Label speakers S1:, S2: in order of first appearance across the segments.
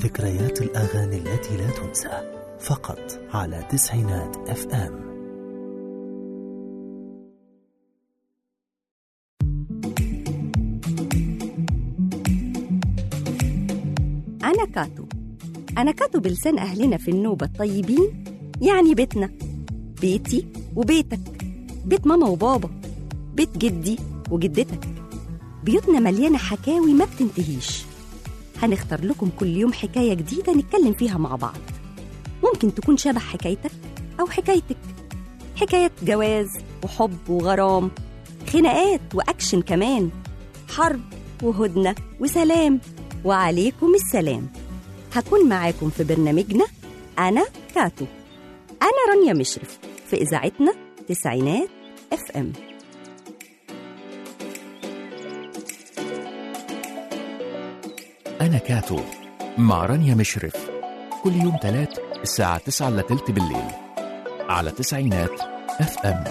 S1: ذكريات الأغاني التي لا تنسى فقط على تسعينات اف ام
S2: أنا كاتو أنا كاتو بلسان أهلنا في النوبة الطيبين يعني بيتنا بيتي وبيتك بيت ماما وبابا بيت جدي وجدتك بيوتنا مليانة حكاوي ما بتنتهيش هنختار لكم كل يوم حكاية جديدة نتكلم فيها مع بعض ممكن تكون شبه حكايتك أو حكايتك حكاية جواز وحب وغرام خناقات وأكشن كمان حرب وهدنة وسلام وعليكم السلام هكون معاكم في برنامجنا أنا كاتو أنا رانيا مشرف في إذاعتنا تسعينات اف ام
S3: أنا كاتو مع رانيا مشرف كل يوم تلات الساعة تسعة إلا تلت بالليل على تسعينات اف ام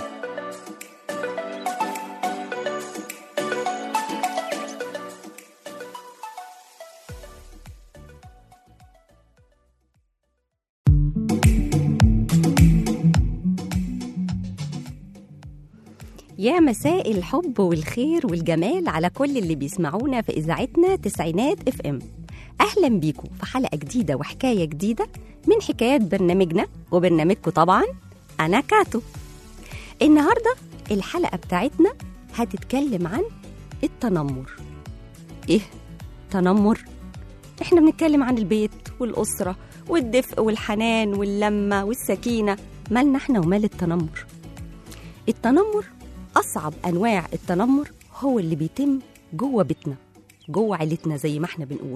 S2: يا مساء الحب والخير والجمال على كل اللي بيسمعونا في إذاعتنا تسعينات اف ام أهلا بيكم في حلقة جديدة وحكاية جديدة من حكايات برنامجنا وبرنامجكم طبعا أنا كاتو النهاردة الحلقة بتاعتنا هتتكلم عن التنمر إيه تنمر؟ إحنا بنتكلم عن البيت والأسرة والدفء والحنان واللمة والسكينة مالنا إحنا ومال التنمر التنمر أصعب أنواع التنمر هو اللي بيتم جوه بيتنا جوه عيلتنا زي ما احنا بنقول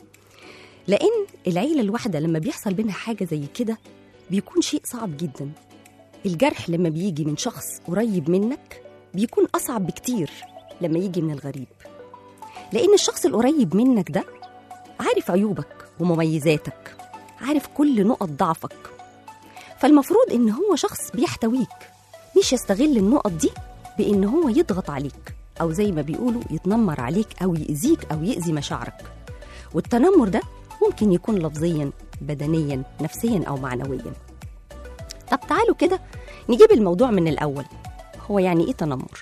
S2: لأن العيلة الواحدة لما بيحصل بينها حاجة زي كده بيكون شيء صعب جدا الجرح لما بيجي من شخص قريب منك بيكون أصعب بكتير لما يجي من الغريب لأن الشخص القريب منك ده عارف عيوبك ومميزاتك عارف كل نقط ضعفك فالمفروض إن هو شخص بيحتويك مش يستغل النقط دي بإن هو يضغط عليك أو زي ما بيقولوا يتنمر عليك أو يأذيك أو يأذي مشاعرك والتنمر ده ممكن يكون لفظيا بدنيا نفسيا أو معنويا طب تعالوا كده نجيب الموضوع من الأول هو يعني إيه تنمر؟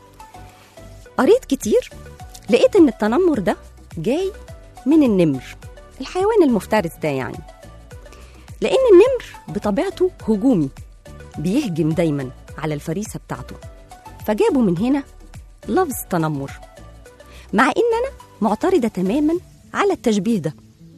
S2: قريت كتير لقيت إن التنمر ده جاي من النمر الحيوان المفترس ده يعني لأن النمر بطبيعته هجومي بيهجم دايما على الفريسة بتاعته فجابوا من هنا لفظ تنمر مع إن أنا معترضة تماما على التشبيه ده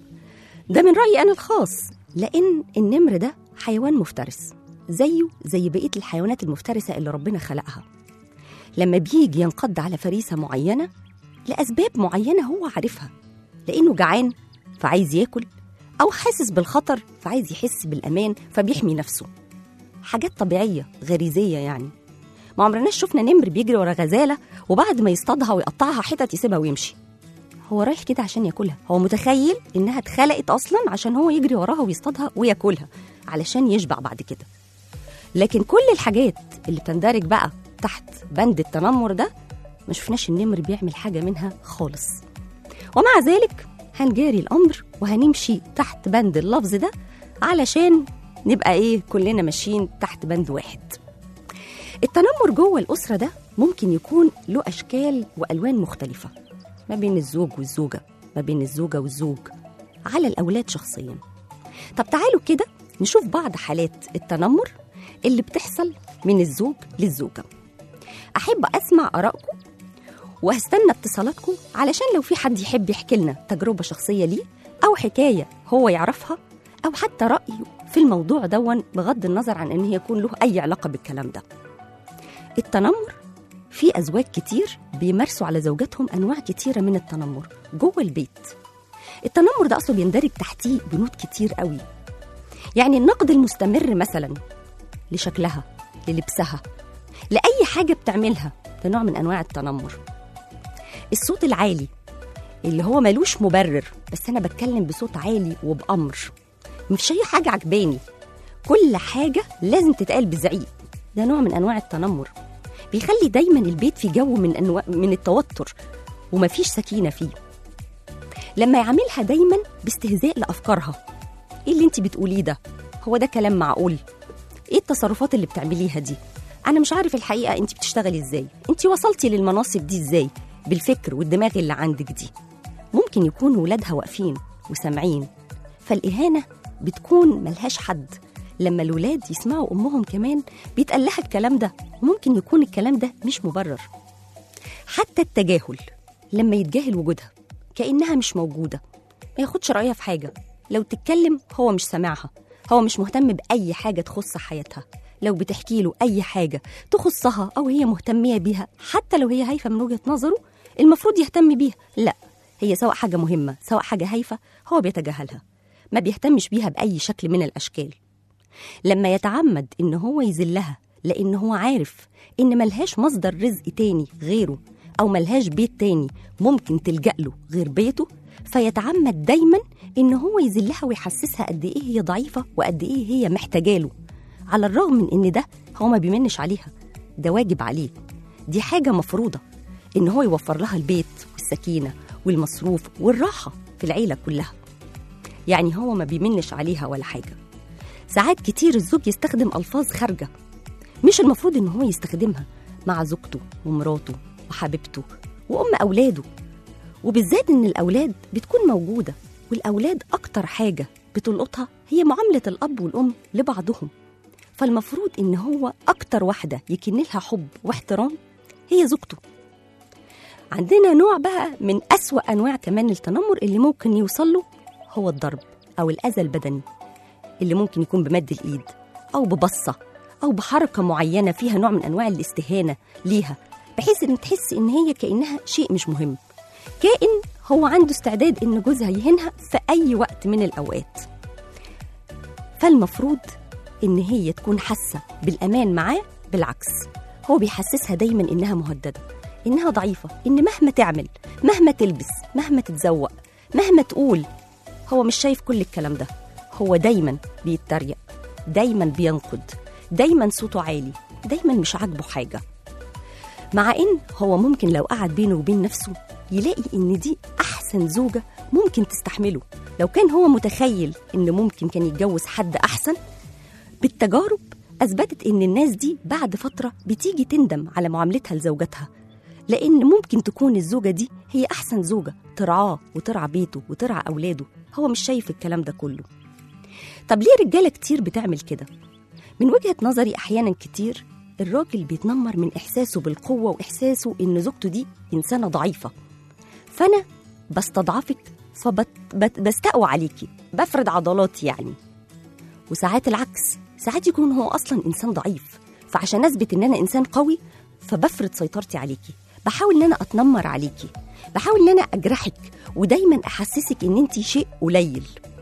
S2: ده من رأيي أنا الخاص لأن النمر ده حيوان مفترس زيه زي بقية الحيوانات المفترسة اللي ربنا خلقها لما بيجي ينقض على فريسة معينة لأسباب معينة هو عارفها لأنه جعان فعايز ياكل أو حاسس بالخطر فعايز يحس بالأمان فبيحمي نفسه حاجات طبيعية غريزية يعني ما عمرناش شفنا نمر بيجري ورا غزالة وبعد ما يصطادها ويقطعها حتت يسيبها ويمشي هو رايح كده عشان ياكلها هو متخيل انها اتخلقت اصلا عشان هو يجري وراها ويصطادها وياكلها علشان يشبع بعد كده لكن كل الحاجات اللي بتندرج بقى تحت بند التنمر ده ما شفناش النمر بيعمل حاجة منها خالص ومع ذلك هنجاري الأمر وهنمشي تحت بند اللفظ ده علشان نبقى ايه كلنا ماشيين تحت بند واحد التنمر جوه الأسرة ده ممكن يكون له أشكال وألوان مختلفة ما بين الزوج والزوجة ما بين الزوجة والزوج على الأولاد شخصيا طب تعالوا كده نشوف بعض حالات التنمر اللي بتحصل من الزوج للزوجة أحب أسمع آرائكم وهستنى اتصالاتكم علشان لو في حد يحب يحكي لنا تجربة شخصية ليه أو حكاية هو يعرفها أو حتى رأيه في الموضوع دون بغض النظر عن إن هي يكون له أي علاقة بالكلام ده التنمر في أزواج كتير بيمارسوا على زوجاتهم أنواع كتيرة من التنمر جوه البيت التنمر ده أصله بيندرج تحتيه بنود كتير قوي يعني النقد المستمر مثلا لشكلها للبسها لأي حاجة بتعملها ده نوع من أنواع التنمر الصوت العالي اللي هو ملوش مبرر بس أنا بتكلم بصوت عالي وبأمر مش أي حاجة عجباني كل حاجة لازم تتقال بزعيق ده نوع من أنواع التنمر بيخلي دايما البيت في جو من أنواع من التوتر ومفيش سكينة فيه لما يعاملها دايما باستهزاء لافكارها ايه اللي انت بتقوليه ده هو ده كلام معقول ايه التصرفات اللي بتعمليها دي انا مش عارف الحقيقه انت بتشتغلي ازاي انت وصلتي للمناصب دي ازاي بالفكر والدماغ اللي عندك دي ممكن يكون ولادها واقفين وسامعين فالاهانه بتكون ملهاش حد لما الولاد يسمعوا امهم كمان بيتقال لها الكلام ده ممكن يكون الكلام ده مش مبرر حتى التجاهل لما يتجاهل وجودها كانها مش موجوده ما ياخدش رايها في حاجه لو تتكلم هو مش سامعها هو مش مهتم باي حاجه تخص حياتها لو بتحكي له اي حاجه تخصها او هي مهتميه بيها حتى لو هي هايفه من وجهه نظره المفروض يهتم بيها لا هي سواء حاجه مهمه سواء حاجه هايفه هو بيتجاهلها ما بيهتمش بيها باي شكل من الاشكال لما يتعمد ان هو يذلها لان هو عارف ان ملهاش مصدر رزق تاني غيره او ملهاش بيت تاني ممكن تلجأ له غير بيته فيتعمد دايما ان هو يذلها ويحسسها قد ايه هي ضعيفه وقد ايه هي محتاجاله على الرغم من ان ده هو ما بيمنش عليها ده واجب عليه دي حاجه مفروضه ان هو يوفر لها البيت والسكينه والمصروف والراحه في العيله كلها يعني هو ما بيمنش عليها ولا حاجه ساعات كتير الزوج يستخدم الفاظ خارجه مش المفروض ان هو يستخدمها مع زوجته ومراته وحبيبته وام اولاده وبالذات ان الاولاد بتكون موجوده والاولاد اكتر حاجه بتلقطها هي معامله الاب والام لبعضهم فالمفروض ان هو اكتر واحده يكن لها حب واحترام هي زوجته عندنا نوع بقى من أسوأ أنواع كمان التنمر اللي ممكن يوصل له هو الضرب أو الأذى البدني اللي ممكن يكون بمد الإيد أو ببصة أو بحركة معينة فيها نوع من أنواع الاستهانة ليها بحيث إن تحس إن هي كأنها شيء مش مهم كائن هو عنده استعداد إن جوزها يهينها في أي وقت من الأوقات فالمفروض إن هي تكون حاسة بالأمان معاه بالعكس هو بيحسسها دايما إنها مهددة إنها ضعيفة إن مهما تعمل مهما تلبس مهما تتزوق مهما تقول هو مش شايف كل الكلام ده هو دايما بيتريق دايما بينقد دايما صوته عالي دايما مش عاجبه حاجة مع إن هو ممكن لو قعد بينه وبين نفسه يلاقي إن دي أحسن زوجة ممكن تستحمله لو كان هو متخيل إن ممكن كان يتجوز حد أحسن بالتجارب أثبتت إن الناس دي بعد فترة بتيجي تندم على معاملتها لزوجتها لأن ممكن تكون الزوجة دي هي أحسن زوجة ترعاه وترعى بيته وترعى أولاده هو مش شايف الكلام ده كله طب ليه رجالة كتير بتعمل كده؟ من وجهة نظري أحيانا كتير الراجل بيتنمر من إحساسه بالقوة وإحساسه إن زوجته دي إنسانة ضعيفة فأنا بستضعفك فبستقوى عليكي بفرد عضلاتي يعني وساعات العكس ساعات يكون هو أصلا إنسان ضعيف فعشان أثبت إن أنا إنسان قوي فبفرض سيطرتي عليكي بحاول ان انا اتنمر عليكي بحاول ان انا اجرحك ودايما احسسك ان انت شيء قليل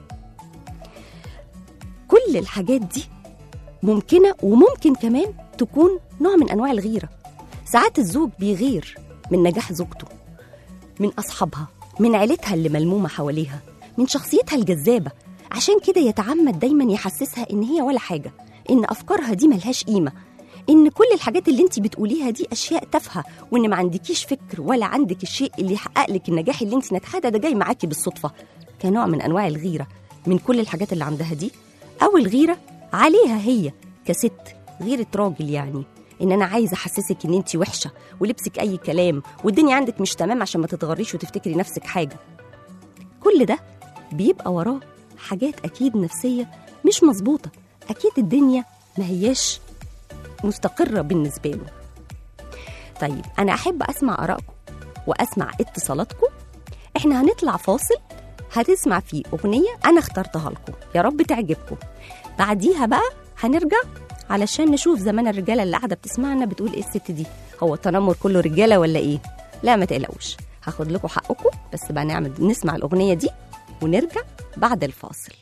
S2: كل الحاجات دي ممكنه وممكن كمان تكون نوع من انواع الغيره ساعات الزوج بيغير من نجاح زوجته من اصحابها من عيلتها اللي ملمومه حواليها من شخصيتها الجذابه عشان كده يتعمد دايما يحسسها ان هي ولا حاجه ان افكارها دي ملهاش قيمه ان كل الحاجات اللي انت بتقوليها دي اشياء تافهه وان ما عندكيش فكر ولا عندك الشيء اللي يحقق لك النجاح اللي انت ناجحاه ده, ده جاي معاكي بالصدفه كنوع من انواع الغيره من كل الحاجات اللي عندها دي او الغيره عليها هي كست غيره راجل يعني ان انا عايزه احسسك ان انت وحشه ولبسك اي كلام والدنيا عندك مش تمام عشان ما تتغريش وتفتكري نفسك حاجه كل ده بيبقى وراه حاجات اكيد نفسيه مش مظبوطه اكيد الدنيا ما هياش مستقرة بالنسبة له طيب أنا أحب أسمع آرائكم وأسمع اتصالاتكم إحنا هنطلع فاصل هتسمع فيه أغنية أنا اخترتها لكم يا رب تعجبكم بعديها بقى هنرجع علشان نشوف زمان الرجالة اللي قاعدة بتسمعنا بتقول إيه الست دي هو التنمر كله رجالة ولا إيه لا ما تقلقوش هاخد لكم حقكم بس بقى نعمل نسمع الأغنية دي ونرجع بعد الفاصل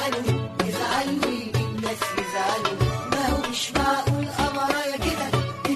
S4: مش معقول قمرايا كده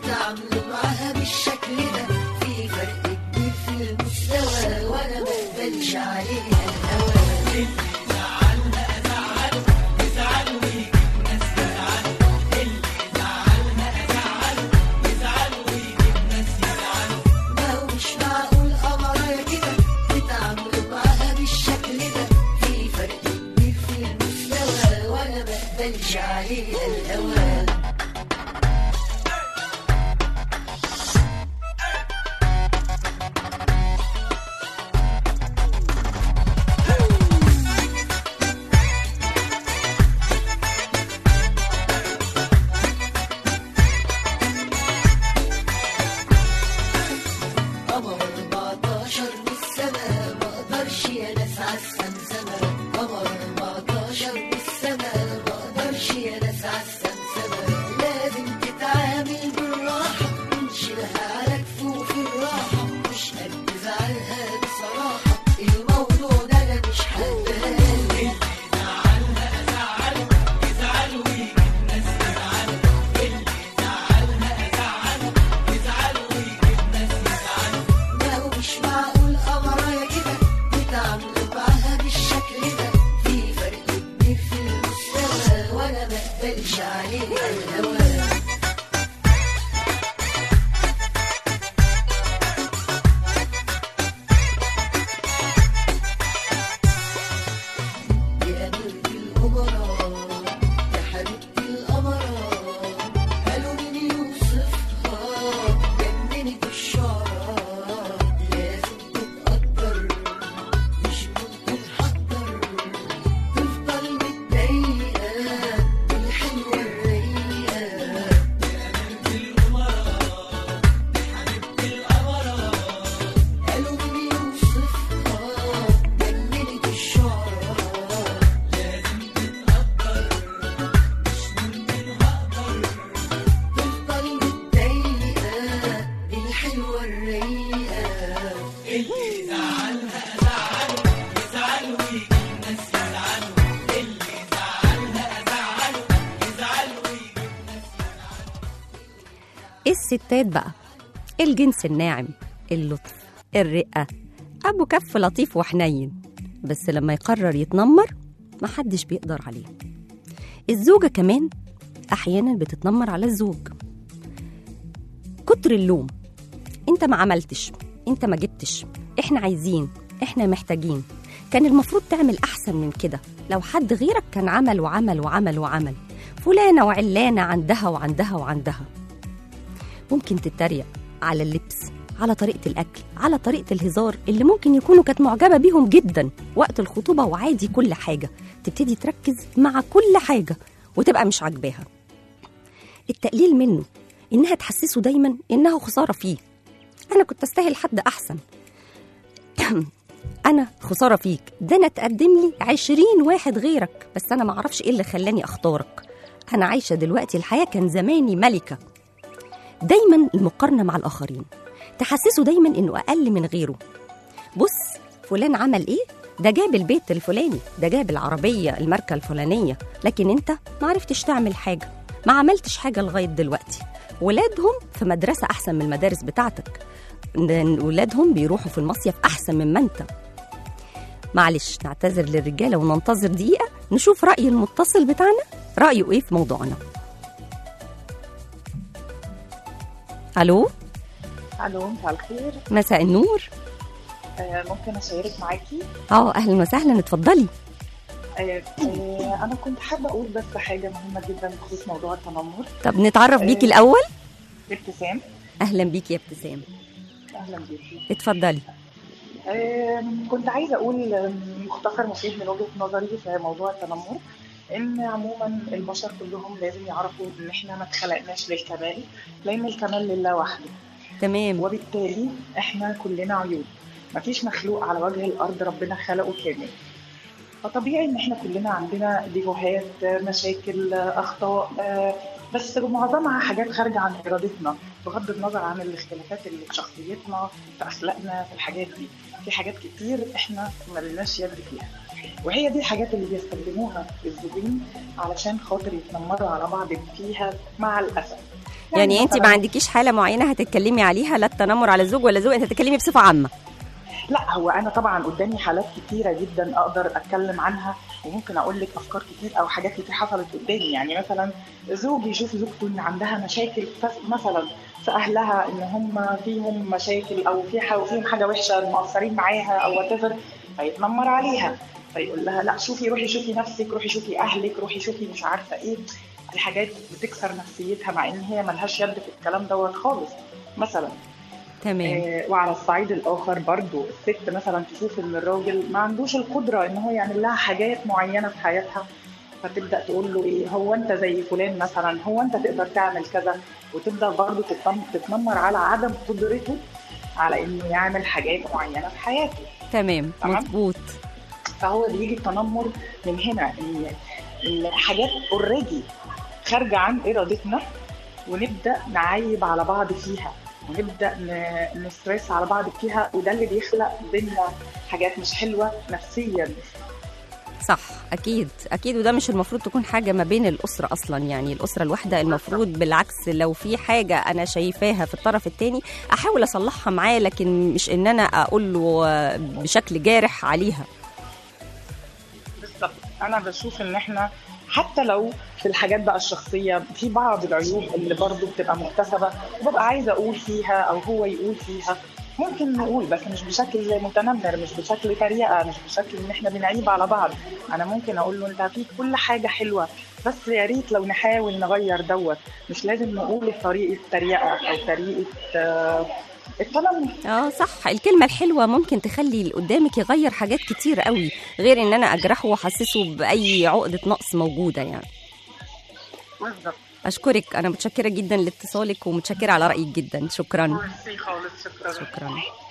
S2: الستات بقى الجنس الناعم اللطف الرقة أبو كف لطيف وحنين بس لما يقرر يتنمر محدش بيقدر عليه الزوجة كمان أحيانا بتتنمر على الزوج كتر اللوم انت ما عملتش انت ما جبتش احنا عايزين احنا محتاجين كان المفروض تعمل احسن من كده لو حد غيرك كان عمل وعمل وعمل وعمل فلانه وعلانه عندها وعندها وعندها ممكن تتريق على اللبس على طريقة الأكل على طريقة الهزار اللي ممكن يكونوا كانت معجبة بيهم جدا وقت الخطوبة وعادي كل حاجة تبتدي تركز مع كل حاجة وتبقى مش عاجباها التقليل منه إنها تحسسه دايما إنها خسارة فيه أنا كنت أستاهل حد أحسن أنا خسارة فيك ده أنا تقدم لي عشرين واحد غيرك بس أنا معرفش إيه اللي خلاني أختارك أنا عايشة دلوقتي الحياة كان زماني ملكة دايما المقارنة مع الآخرين تحسسه دايما إنه أقل من غيره بص فلان عمل إيه ده جاب البيت الفلاني ده جاب العربية الماركة الفلانية لكن أنت ما عرفتش تعمل حاجة ما عملتش حاجة لغاية دلوقتي ولادهم في مدرسة أحسن من المدارس بتاعتك إن ولادهم بيروحوا في المصيف أحسن مما أنت معلش نعتذر للرجالة وننتظر دقيقة نشوف رأي المتصل بتاعنا رأيه إيه في موضوعنا ألو
S4: الو مساء الخير
S2: مساء النور
S4: آه، ممكن اشارك معاكي
S2: اه اهلا وسهلا اتفضلي
S4: آه، آه، انا كنت حابه اقول بس حاجه مهمه جدا بخصوص موضوع التنمر
S2: طب نتعرف بيكي
S4: آه.
S2: الاول
S4: ابتسام
S2: اهلا بيكي يا ابتسام
S4: اهلا بيكي
S2: اتفضلي
S4: آم، كنت عايزه اقول آم، مختصر مفيد من وجهه نظري في موضوع التنمر ان عموما البشر كلهم لازم يعرفوا ان احنا ما اتخلقناش للكمال لان الكمال لله وحده
S2: تمام
S4: وبالتالي احنا كلنا عيوب مفيش مخلوق على وجه الارض ربنا خلقه كامل فطبيعي ان احنا كلنا عندنا ديفوهات مشاكل اخطاء آه، بس معظمها حاجات خارجه عن ارادتنا بغض النظر عن الاختلافات اللي في شخصيتنا في اخلاقنا في الحاجات دي في حاجات كتير احنا ملناش يد فيها وهي دي الحاجات اللي بيستخدموها الزوجين علشان خاطر يتنمروا على بعض فيها مع الاسف
S2: يعني انت ما
S4: مثلاً-
S2: عندكيش حاله معينه هتتكلمي عليها لا التنمر على الزوج ولا زوج انت هتتكلمي بصفه عامه
S4: لا هو انا طبعا قدامي حالات كتيره جدا اقدر اتكلم عنها وممكن اقول لك افكار كتير او حاجات كتير حصلت قدامي يعني مثلا زوج يشوف زوجته ان عندها مشاكل ف- مثلا في اهلها ان هم فيهم مشاكل او في ح- فيهم حاجه وحشه مقصرين معاها او وات فيتنمر عليها فيقول لها لا شوفي روحي شوفي نفسك روحي شوفي اهلك روحي شوفي مش عارفه ايه دي حاجات بتكسر نفسيتها مع ان هي ملهاش يد في الكلام دوت خالص مثلا
S2: تمام
S4: آه، وعلى الصعيد الاخر برضو الست مثلا تشوف ان الراجل ما عندوش القدره ان هو يعمل لها حاجات معينه في حياتها فتبدا تقول له ايه هو انت زي فلان مثلا هو انت تقدر تعمل كذا وتبدا برضو تتنم- تتنمر على عدم قدرته على انه يعمل حاجات معينه في حياته
S2: تمام
S4: تمام.
S2: مظبوط
S4: فهو بيجي التنمر من هنا ان إن حاجات اوريدي خارجه عن ارادتنا ونبدا نعيب على بعض فيها ونبدا ن- نستريس على بعض فيها وده اللي بيخلق بينا حاجات مش حلوه نفسيا
S2: صح اكيد اكيد وده مش المفروض تكون حاجه ما بين الاسره اصلا يعني الاسره الواحده المفروض بالعكس لو في حاجه انا شايفاها في الطرف الثاني احاول اصلحها معاه لكن مش ان انا اقول له آه، بشكل جارح عليها
S4: بالظبط انا بشوف ان احنا حتى لو في الحاجات بقى الشخصيه في بعض العيوب اللي برضو بتبقى مكتسبه وببقى عايزه اقول فيها او هو يقول فيها ممكن نقول بس مش بشكل متنمر مش بشكل تريقه مش بشكل ان احنا بنعيب على بعض انا ممكن اقول له انت فيك كل حاجه حلوه بس يا ريت لو نحاول نغير دوت مش لازم نقول بطريقه تريقه او طريقه آه، التنمر
S2: اه صح الكلمه الحلوه ممكن تخلي اللي قدامك يغير حاجات كتير قوي غير ان انا اجرحه واحسسه باي عقده نقص موجوده يعني
S4: بالظبط
S2: اشكرك انا متشكره جدا لاتصالك ومتشكره على رايك جدا شكرا
S4: ميرسي خالص شكرا
S2: شكرا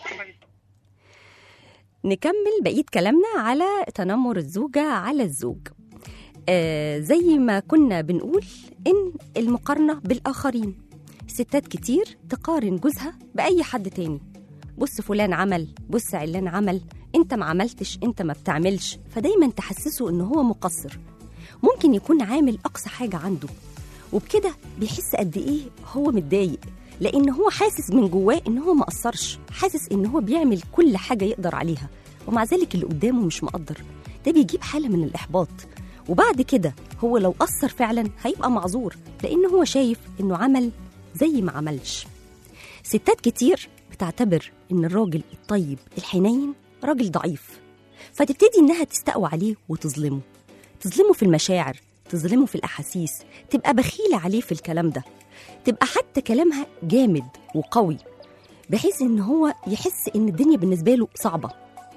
S2: نكمل بقية كلامنا على تنمر الزوجة على الزوج آه زي ما كنا بنقول إن المقارنة بالآخرين ستات كتير تقارن جوزها بأي حد تاني بص فلان عمل بص علان عمل انت ما عملتش انت ما بتعملش فدايما تحسسه ان هو مقصر ممكن يكون عامل اقصى حاجة عنده وبكده بيحس قد ايه هو متضايق لان هو حاسس من جواه ان هو ما قصرش حاسس ان هو بيعمل كل حاجه يقدر عليها ومع ذلك اللي قدامه مش مقدر ده بيجيب حاله من الاحباط وبعد كده هو لو قصر فعلا هيبقى معذور لان هو شايف انه عمل زي ما عملش ستات كتير بتعتبر ان الراجل الطيب الحنين راجل ضعيف فتبتدي انها تستقوى عليه وتظلمه تظلمه في المشاعر تظلمه في الاحاسيس تبقى بخيله عليه في الكلام ده تبقى حتى كلامها جامد وقوي بحيث ان هو يحس ان الدنيا بالنسبه له صعبه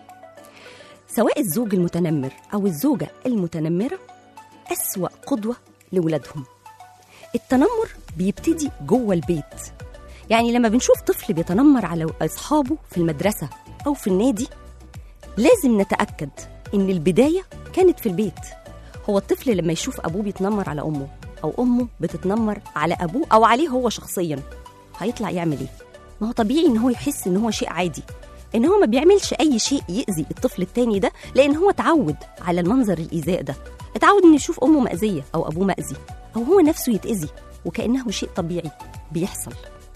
S2: سواء الزوج المتنمر او الزوجه المتنمره اسوا قدوه لولادهم التنمر بيبتدي جوه البيت يعني لما بنشوف طفل بيتنمر على اصحابه في المدرسه او في النادي لازم نتاكد ان البدايه كانت في البيت هو الطفل لما يشوف ابوه بيتنمر على امه او امه بتتنمر على ابوه او عليه هو شخصيا هيطلع يعمل ايه ما هو طبيعي ان هو يحس ان هو شيء عادي ان هو ما بيعملش اي شيء يأذي الطفل التاني ده لان هو اتعود على المنظر الايذاء ده اتعود انه يشوف امه مأذيه او ابوه مأذي او هو نفسه يتأذي وكأنه شيء طبيعي بيحصل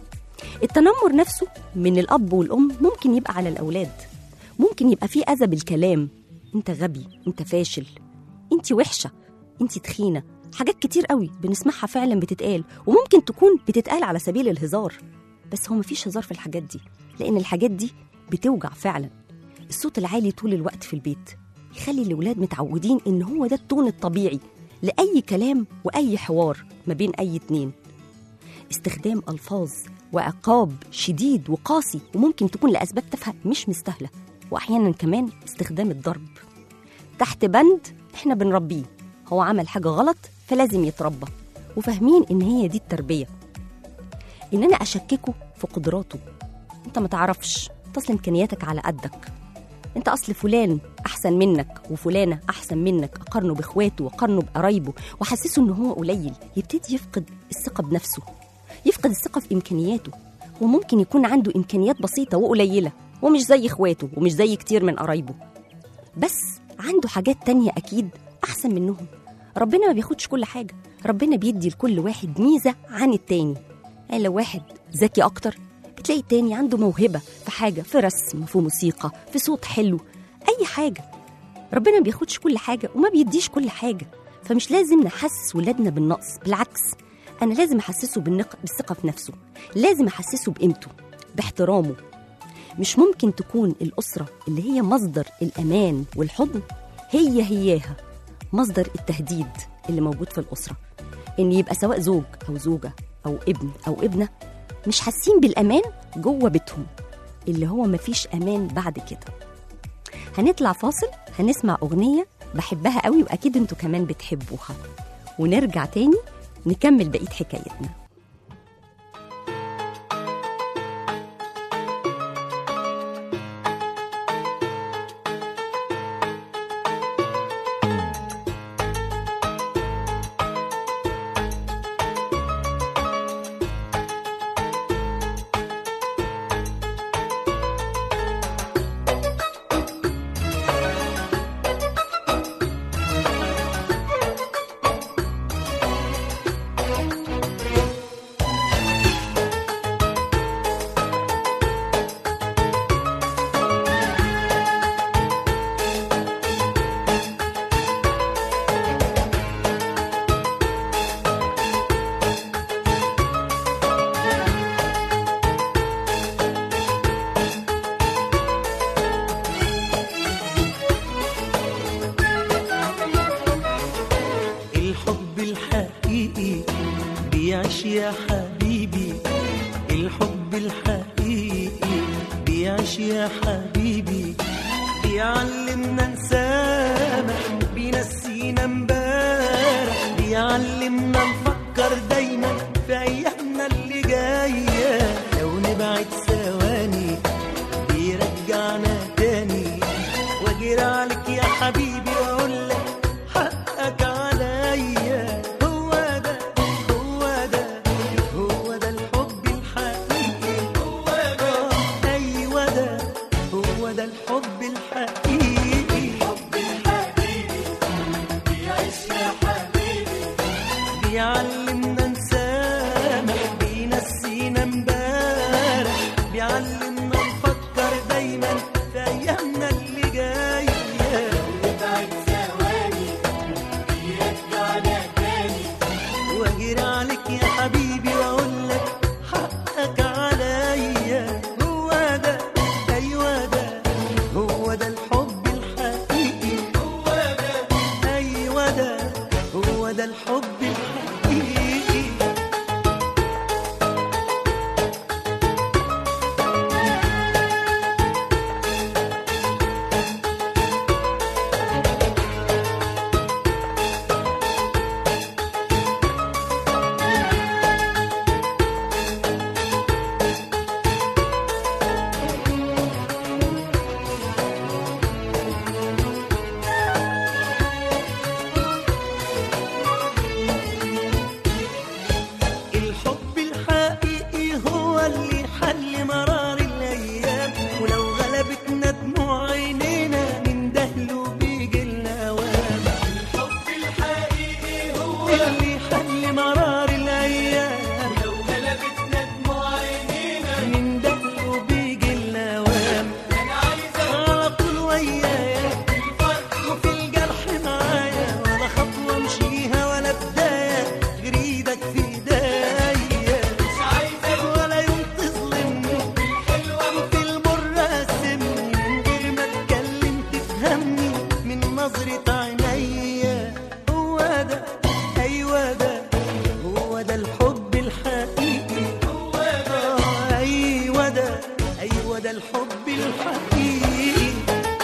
S2: التنمر نفسه من الاب والام ممكن يبقى على الاولاد ممكن يبقى فيه اذى بالكلام انت غبي انت فاشل انت وحشه انت تخينه حاجات كتير قوي بنسمعها فعلا بتتقال وممكن تكون بتتقال على سبيل الهزار بس هو مفيش هزار في الحاجات دي لان الحاجات دي بتوجع فعلا الصوت العالي طول الوقت في البيت يخلي الولاد متعودين ان هو ده التون الطبيعي لاي كلام واي حوار ما بين اي اتنين استخدام الفاظ وعقاب شديد وقاسي وممكن تكون لاسباب تافهه مش مستاهله واحيانا كمان استخدام الضرب تحت بند احنا بنربيه هو عمل حاجه غلط فلازم يتربى وفاهمين ان هي دي التربيه ان انا اشككه في قدراته انت ما تعرفش انت اصل امكانياتك على قدك انت اصل فلان احسن منك وفلانه احسن منك اقارنه باخواته واقارنه بقرايبه واحسسه ان هو قليل يبتدي يفقد الثقه بنفسه يفقد الثقه في امكانياته هو ممكن يكون عنده امكانيات بسيطه وقليله ومش زي اخواته ومش زي كتير من قرايبه بس عنده حاجات تانية اكيد احسن منهم ربنا ما بياخدش كل حاجه ربنا بيدي لكل واحد ميزه عن التاني يعني لو واحد ذكي اكتر بتلاقي التاني عنده موهبه في حاجه في رسم في موسيقى في صوت حلو اي حاجه ربنا ما بياخدش كل حاجه وما بيديش كل حاجه فمش لازم نحسس ولادنا بالنقص بالعكس انا لازم احسسه بالنق... بالثقه في نفسه لازم احسسه بقيمته باحترامه مش ممكن تكون الاسره اللي هي مصدر الامان والحضن هي هياها مصدر التهديد اللي موجود في الاسره ان يبقى سواء زوج او زوجه او ابن او ابنه مش حاسين بالامان جوه بيتهم اللي هو مفيش امان بعد كده هنطلع فاصل هنسمع اغنيه بحبها قوي واكيد انتوا كمان بتحبوها ونرجع تاني نكمل بقيه حكايتنا
S5: الحب الحقيقي بيعيش يا حبيبي الحب الحقيقي بيعيش يا حبيبي بيعلمنا نسامح بينسينا امبارح بيعلمنا نفكر دايما في ايامنا اللي جايه لو نبعد ثواني بيرجعنا تاني واجري عليك يا حبيبي واقول لك حقك عليا هو ده هو ده هو ده الحب الحقيقي هو ده ايوه ده هو ده الحب الحقيقي الحب الحقيقي بيعيش يا حبيبي بيعلمنا نسامح حل مرار الايام ولو غلبتنا دموع عينينا نندهله بيجي الاوام الحب الحقيقي هو اللي يحل مرار الايام ولو غلبتنا دموع عينينا نندهله بيجي الاوام انا عايزك على طول ويايا في الفرح وفي الجرح معايا ولا خطوه امشيها ولا بدايه غير ايدك في ايديا مش عايزك ولا يوم تظلمني في الحلوه وفي المر قسمني من غير ما اتكلم تفهمني من نظره عينيا هو ده ايوه ده هو ده الحب الحقيقي هو ده ايوه ده ايوه ده الحب الحقيقي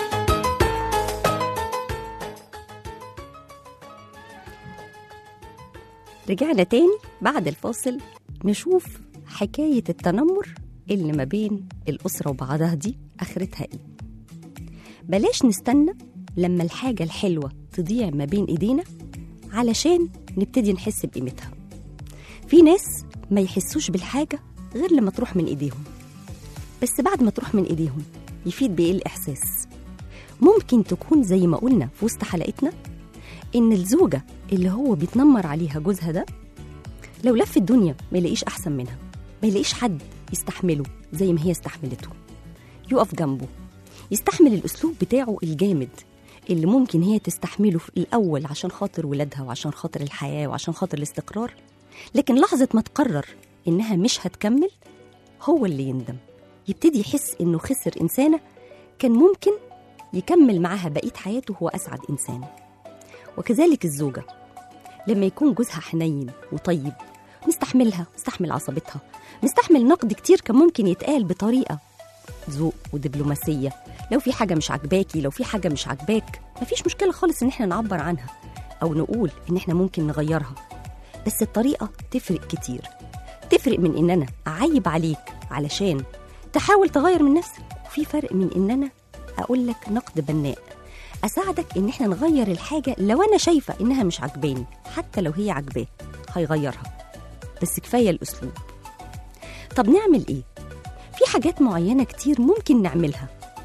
S2: رجعنا تاني بعد الفاصل نشوف حكاية التنمر اللي ما بين الأسرة وبعضها دي آخرتها إيه بلاش نستنى لما الحاجة الحلوة تضيع ما بين إيدينا علشان نبتدي نحس بقيمتها في ناس ما يحسوش بالحاجة غير لما تروح من إيديهم بس بعد ما تروح من إيديهم يفيد بإيه الإحساس ممكن تكون زي ما قلنا في وسط حلقتنا إن الزوجة اللي هو بيتنمر عليها جوزها ده لو لف الدنيا ما يلاقيش أحسن منها ما يلاقيش حد يستحمله زي ما هي استحملته يقف جنبه يستحمل الأسلوب بتاعه الجامد اللي ممكن هي تستحمله في الأول عشان خاطر ولادها وعشان خاطر الحياة وعشان خاطر الاستقرار لكن لحظة ما تقرر إنها مش هتكمل هو اللي يندم يبتدي يحس إنه خسر إنسانة كان ممكن يكمل معاها بقية حياته هو أسعد إنسان وكذلك الزوجة لما يكون جوزها حنين وطيب مستحملها مستحمل عصبتها مستحمل نقد كتير كان ممكن يتقال بطريقة ذوق ودبلوماسية لو في حاجة مش عجباكي لو في حاجة مش عجباك مفيش مشكلة خالص إن احنا نعبر عنها أو نقول إن احنا ممكن نغيرها بس الطريقة تفرق كتير تفرق من إن أنا أعيب عليك علشان تحاول تغير من نفسك وفي فرق من إن أنا أقول لك نقد بناء أساعدك إن احنا نغير الحاجة لو أنا شايفة إنها مش عجباني حتى لو هي عجباه هيغيرها بس كفاية الأسلوب طب نعمل إيه؟ في حاجات معينة كتير ممكن نعملها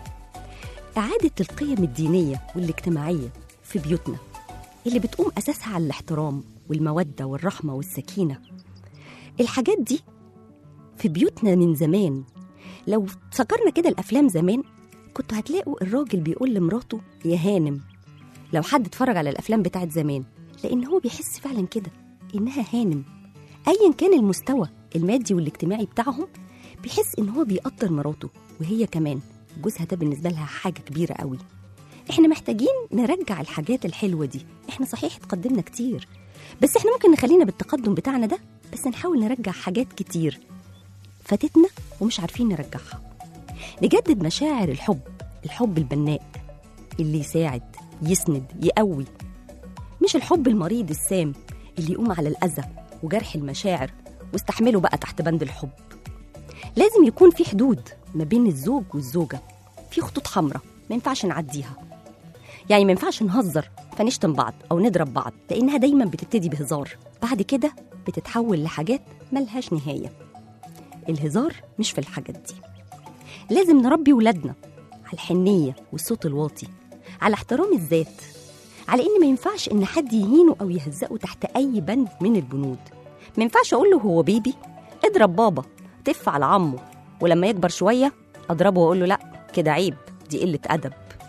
S2: إعادة القيم الدينية والاجتماعية في بيوتنا اللي بتقوم أساسها على الاحترام والمودة والرحمة والسكينة الحاجات دي في بيوتنا من زمان لو فكرنا كده الأفلام زمان كنتوا هتلاقوا الراجل بيقول لمراته يا هانم لو حد اتفرج على الأفلام بتاعت زمان لأن هو بيحس فعلا كده إنها هانم أيا كان المستوى المادي والاجتماعي بتاعهم بيحس إن هو بيقدر مراته وهي كمان جوزها ده بالنسبة لها حاجة كبيرة قوي احنا محتاجين نرجع الحاجات الحلوة دي احنا صحيح اتقدمنا كتير بس احنا ممكن نخلينا بالتقدم بتاعنا ده بس نحاول نرجع حاجات كتير فاتتنا ومش عارفين نرجعها نجدد مشاعر الحب الحب البناء اللي يساعد يسند يقوي مش الحب المريض السام اللي يقوم على الأذى وجرح المشاعر واستحمله بقى تحت بند الحب لازم يكون في حدود ما بين الزوج والزوجة في خطوط حمراء ما ينفعش نعديها يعني ما ينفعش نهزر فنشتم بعض أو نضرب بعض لأنها دايما بتبتدي بهزار بعد كده بتتحول لحاجات ملهاش نهاية الهزار مش في الحاجات دي لازم نربي ولادنا على الحنية والصوت الواطي على احترام الذات على إن ما ينفعش إن حد يهينه أو يهزقه تحت أي بند من البنود ما ينفعش أقول له هو بيبي اضرب بابا تف على عمه ولما يكبر شوية أضربه وأقول له لأ كده عيب دي قلة أدب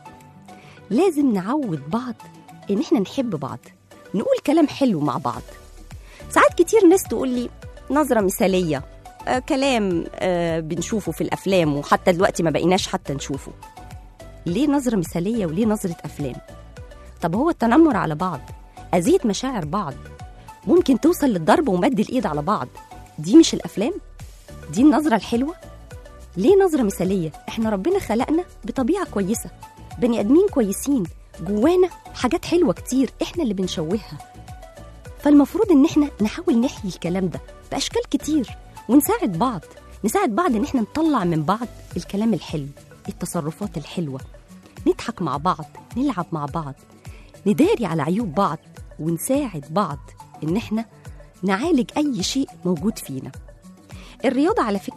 S2: لازم نعود بعض إن إحنا نحب بعض نقول كلام حلو مع بعض ساعات كتير ناس تقول لي نظرة مثالية آه كلام آه بنشوفه في الأفلام وحتى دلوقتي ما بقيناش حتى نشوفه ليه نظرة مثالية وليه نظرة أفلام طب هو التنمر على بعض أذية مشاعر بعض ممكن توصل للضرب ومد الإيد على بعض دي مش الأفلام دي النظرة الحلوة ليه نظرة مثالية احنا ربنا خلقنا بطبيعة كويسة بني آدمين كويسين جوانا حاجات حلوة كتير احنا اللي بنشوهها فالمفروض ان احنا نحاول نحيي الكلام ده بأشكال كتير ونساعد بعض نساعد بعض ان احنا نطلع من بعض الكلام الحلو التصرفات الحلوة نضحك مع بعض نلعب مع بعض نداري على عيوب بعض ونساعد بعض ان احنا نعالج اي شيء موجود فينا الرياضة على فكرة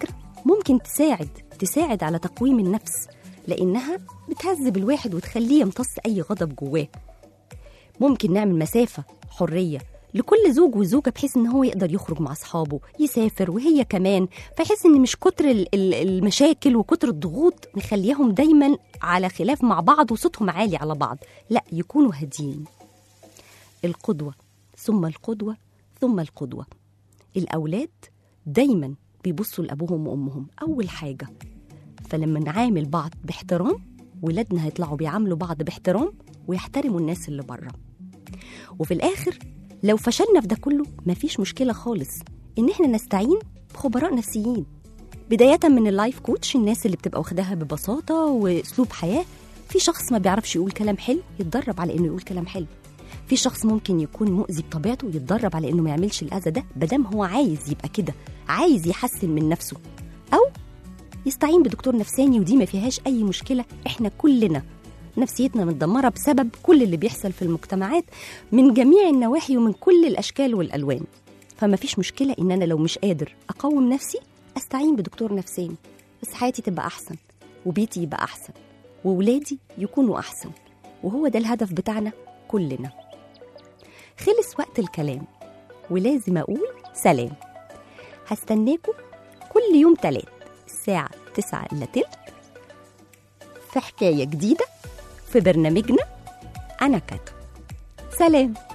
S2: ممكن تساعد تساعد على تقويم النفس لانها بتهذب الواحد وتخليه يمتص اي غضب جواه ممكن نعمل مسافه حريه لكل زوج وزوجه بحيث ان هو يقدر يخرج مع اصحابه يسافر وهي كمان فيحس ان مش كتر ال- ال- المشاكل وكتر الضغوط مخليهم دايما على خلاف مع بعض وصوتهم عالي على بعض لا يكونوا هاديين القدوه ثم القدوه ثم القدوه الاولاد دايما بيبصوا لابوهم وامهم اول حاجه فلما نعامل بعض باحترام ولادنا هيطلعوا بيعاملوا بعض باحترام ويحترموا الناس اللي بره وفي الاخر لو فشلنا في ده كله مفيش مشكله خالص ان احنا نستعين بخبراء نفسيين بدايه من اللايف كوتش الناس اللي بتبقى واخداها ببساطه واسلوب حياه في شخص ما بيعرفش يقول كلام حلو يتدرب على انه يقول كلام حلو في شخص ممكن يكون مؤذي بطبيعته يتدرب على انه ما يعملش الاذى ده بدام هو عايز يبقى كده عايز يحسن من نفسه او يستعين بدكتور نفساني ودي ما فيهاش اي مشكله احنا كلنا نفسيتنا متدمره بسبب كل اللي بيحصل في المجتمعات من جميع النواحي ومن كل الاشكال والالوان فما فيش مشكله ان انا لو مش قادر اقوم نفسي استعين بدكتور نفساني بس حياتي تبقى احسن وبيتي يبقى احسن وولادي يكونوا احسن وهو ده الهدف بتاعنا كلنا خلص وقت الكلام ولازم اقول سلام هستناكم كل يوم تلات الساعة تسعة إلا تلت في حكاية جديدة في برنامجنا أنا كاتو سلام